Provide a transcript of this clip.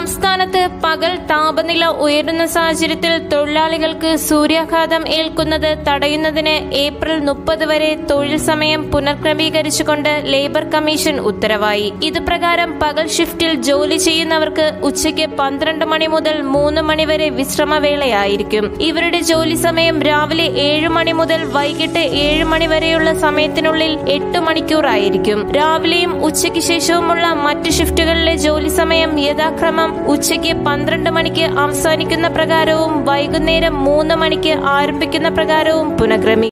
സംസ്ഥാനത്ത് പകൽ താപനില ഉയരുന്ന സാഹചര്യത്തിൽ തൊഴിലാളികൾക്ക് സൂര്യാഘാതം ഏൽക്കുന്നത് തടയുന്നതിന് ഏപ്രിൽ മുപ്പത് വരെ തൊഴിൽ സമയം പുനഃക്രമീകരിച്ചുകൊണ്ട് ലേബർ കമ്മീഷൻ ഉത്തരവായി ഇത് പ്രകാരം പകൽ ഷിഫ്റ്റിൽ ജോലി ചെയ്യുന്നവർക്ക് ഉച്ചയ്ക്ക് പന്ത്രണ്ട് മണി മുതൽ മൂന്ന് മണി വരെ വിശ്രമവേളയായിരിക്കും ഇവരുടെ ജോലി സമയം രാവിലെ ഏഴ് മണി മുതൽ വൈകിട്ട് ഏഴ് മണി വരെയുള്ള സമയത്തിനുള്ളിൽ എട്ട് മണിക്കൂറായിരിക്കും രാവിലെയും ഉച്ചയ്ക്ക് ശേഷവുമുള്ള മറ്റ് ഷിഫ്റ്റുകളിലെ ജോലി സമയം യഥാക്രമം ഉച്ചയ്ക്ക് പന്ത്രണ്ട് മണിക്ക് അവസാനിക്കുന്ന പ്രകാരവും വൈകുന്നേരം മൂന്ന് മണിക്ക് ആരംഭിക്കുന്ന പ്രകാരവും പുനഃക്രമീകരിക്കും